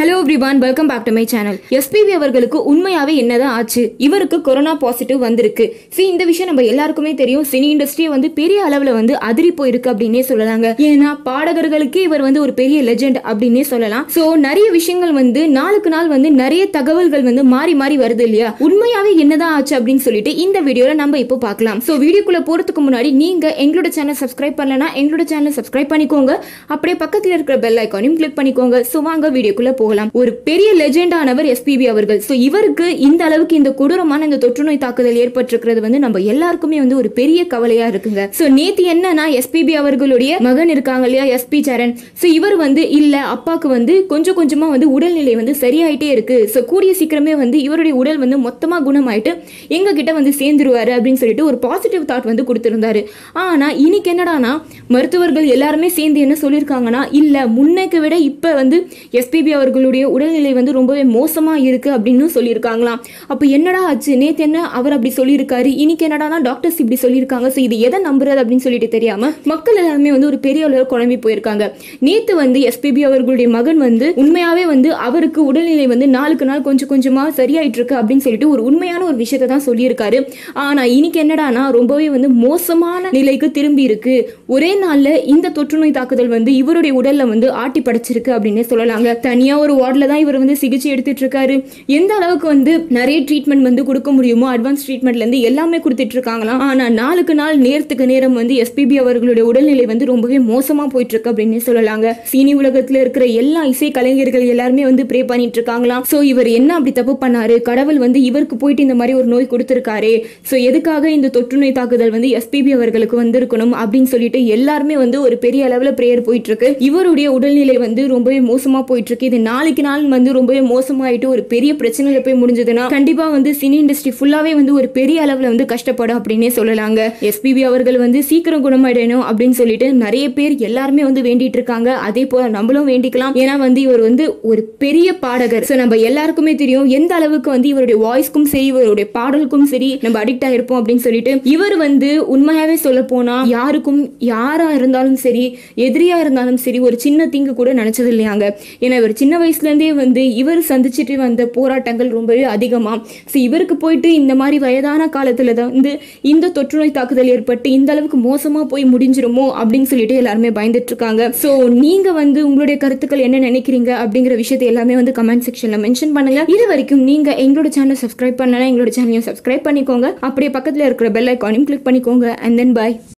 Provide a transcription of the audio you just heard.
hello everyone welcome back to my channel SPB அவர்களுக்கு உண்மையாவே என்னதான் ஆச்சு இவருக்கு கொரோனா பாசிட்டிவ் வந்திருக்கு see இந்த விஷயம் நம்ம எல்லாருக்குமே தெரியும் சினி இண்டஸ்ட்ரியே வந்து பெரிய அளவுல வந்து அதிரி போயிருக்கு அப்படின்னே சொல்லலாங்க ஏன்னா பாடகர்களுக்கே இவர் வந்து ஒரு பெரிய லெஜெண்ட் அப்படின்னே சொல்லலாம் சோ நிறைய விஷயங்கள் வந்து நாளுக்கு நாள் வந்து நிறைய தகவல்கள் வந்து மாறி மாறி வருது இல்லையா உண்மையாவே என்னதான் ஆச்சு அப்படின்னு சொல்லிட்டு இந்த வீடியோல நம்ம இப்போ பார்க்கலாம் சோ வீடியோக்குள்ள போறதுக்கு முன்னாடி நீங்க எங்களோட சேனல் சப்ஸ்கிரைப் பண்ணலனா எங்களோட சேனல் சப்ஸ்கிரைப் பண்ணிக்கோங்க அப்படியே பக்கத்துல இருக்கிற பெல் ஐக்கானையும் கிளிக் பண்ணிக்கோங்க சோ வாங்க வீடியோக்குள்ள போகலாம் ஒரு பெரிய லெஜெண்டானவர் எஸ்பிபி அவர்கள் சோ இவருக்கு இந்த அளவுக்கு இந்த கொடூரமான இந்த தொற்று நோய் தாக்குதல் ஏற்பட்டிருக்கிறது வந்து நம்ம எல்லாருக்குமே வந்து ஒரு பெரிய கவலையா இருக்குங்க சோ நேத்து என்னன்னா எஸ்பிபி அவர்களுடைய மகன் இருக்காங்க இல்லையா எஸ்பி சரண் சோ இவர் வந்து இல்ல அப்பாக்கு வந்து கொஞ்சம் கொஞ்சமா வந்து உடல்நிலை வந்து சரியாயிட்டே இருக்கு சோ கூடிய சீக்கிரமே வந்து இவருடைய உடல் வந்து மொத்தமா குணமாயிட்டு எங்க கிட்ட வந்து சேர்ந்துருவாரு அப்படின்னு சொல்லிட்டு ஒரு பாசிட்டிவ் தாட் வந்து கொடுத்திருந்தாரு ஆனா இன்னைக்கு என்னடானா மருத்துவர்கள் எல்லாருமே சேர்ந்து என்ன சொல்லியிருக்காங்கன்னா இல்ல முன்னைக்கு விட இப்ப வந்து எஸ்பிபி அவர்களுடைய உடல்நிலை வந்து ரொம்பவே மோசமா இருக்கு அப்படின்னு சொல்லியிருக்காங்களாம் அப்ப என்னடா ஆச்சு நேத்து என்ன அவர் அப்படி சொல்லியிருக்காரு இன்னைக்கு என்னடானா டாக்டர்ஸ் இப்படி சொல்லியிருக்காங்க ஸோ இது எதை நம்புறது அப்படின்னு சொல்லிட்டு தெரியாம மக்கள் எல்லாருமே வந்து ஒரு பெரிய அளவு குழம்பி போயிருக்காங்க நேத்து வந்து எஸ்பிபி அவர்களுடைய மகன் வந்து உண்மையாவே வந்து அவருக்கு உடல்நிலை வந்து நாளுக்கு நாள் கொஞ்சம் கொஞ்சமா சரியாயிட்டு இருக்கு அப்படின்னு சொல்லிட்டு ஒரு உண்மையான ஒரு விஷயத்தை தான் சொல்லியிருக்காரு ஆனா இன்னைக்கு என்னடானா ரொம்பவே வந்து மோசமான நிலைக்கு திரும்பி இருக்கு ஒரே நாள்ல இந்த தொற்று நோய் தாக்குதல் வந்து இவருடைய உடல்ல வந்து ஆட்டி படைச்சிருக்கு அப்படின்னு சொல்லலாங்க தனியா ஒரு வார்டில் தான் இவர் வந்து சிகிச்சை எடுத்துட்டு இருக்காரு எந்த அளவுக்கு வந்து நிறைய ட்ரீட்மெண்ட் வந்து கொடுக்க முடியுமோ அட்வான்ஸ் ட்ரீட்மெண்ட்ல இருந்து எல்லாமே கொடுத்துட்டு இருக்காங்களாம் ஆனா நாளுக்கு நாள் நேரத்துக்கு நேரம் வந்து எஸ்பிபி அவர்களுடைய உடல்நிலை வந்து ரொம்பவே மோசமா போயிட்டு இருக்கு அப்படின்னு சொல்லலாங்க சீனி உலகத்துல இருக்கிற எல்லா இசை கலைஞர்கள் எல்லாருமே வந்து ப்ரே பண்ணிட்டு இருக்காங்களாம் சோ இவர் என்ன அப்படி தப்பு பண்ணாரு கடவுள் வந்து இவருக்கு போயிட்டு இந்த மாதிரி ஒரு நோய் கொடுத்திருக்காரு சோ எதுக்காக இந்த தொற்று நோய் தாக்குதல் வந்து எஸ்பிபி அவர்களுக்கு வந்திருக்கணும் அப்படின்னு சொல்லிட்டு எல்லாருமே வந்து ஒரு பெரிய அளவுல பிரேயர் போயிட்டு இருக்கு இவருடைய உடல்நிலை வந்து ரொம்பவே மோசமா போயிட்டு இருக்கு இது நாளைக்கு நாள் வந்து ரொம்பவே மோசமாயிட்டு ஒரு பெரிய பிரச்சனையில போய் முடிஞ்சதுன்னா கண்டிப்பா வந்து சினி இண்டஸ்ட்ரி ஃபுல்லாவே வந்து ஒரு பெரிய அளவுல வந்து கஷ்டப்படும் அப்படின்னே சொல்லலாங்க எஸ்பிபி அவர்கள் வந்து சீக்கிரம் குணமடையணும் அப்படின்னு சொல்லிட்டு நிறைய பேர் எல்லாருமே வந்து வேண்டிட்டு இருக்காங்க அதே போல நம்மளும் வேண்டிக்கலாம் ஏன்னா வந்து இவர் வந்து ஒரு பெரிய பாடகர் ஸோ நம்ம எல்லாருக்குமே தெரியும் எந்த அளவுக்கு வந்து இவருடைய வாய்ஸ்க்கும் சரி இவருடைய பாடலுக்கும் சரி நம்ம அடிக்ட் ஆயிருப்போம் அப்படின்னு சொல்லிட்டு இவர் வந்து உண்மையாவே சொல்ல போனா யாருக்கும் யாரா இருந்தாலும் சரி எதிரியா இருந்தாலும் சரி ஒரு சின்ன தீங்கு கூட நினைச்சது இல்லையாங்க ஏன்னா இவர் சின்ன வயசுல இருந்தே வந்து இவர் சந்திச்சுட்டு வந்த போராட்டங்கள் ரொம்பவே அதிகமா ஸோ இவருக்கு போயிட்டு இந்த மாதிரி வயதான காலத்துல தான் வந்து இந்த தொற்று நோய் தாக்குதல் ஏற்பட்டு இந்த அளவுக்கு மோசமா போய் முடிஞ்சிருமோ அப்படின்னு சொல்லிட்டு எல்லாருமே பயந்துட்டு இருக்காங்க ஸோ நீங்க வந்து உங்களுடைய கருத்துக்கள் என்ன நினைக்கிறீங்க அப்படிங்கிற விஷயத்தை எல்லாமே வந்து கமெண்ட் செக்ஷன்ல மென்ஷன் பண்ணுங்க இது வரைக்கும் நீங்க எங்களோட சேனல் சப்ஸ்கிரைப் பண்ணலாம் எங்களோட சேனலையும் சப்ஸ்கிரைப் பண்ணிக்கோங்க அப்படியே பக்கத்துல இருக்கிற பெல் ஐக்கானையும் கிளிக் பண்ணிக்கோங்க அண்ட் தென் பை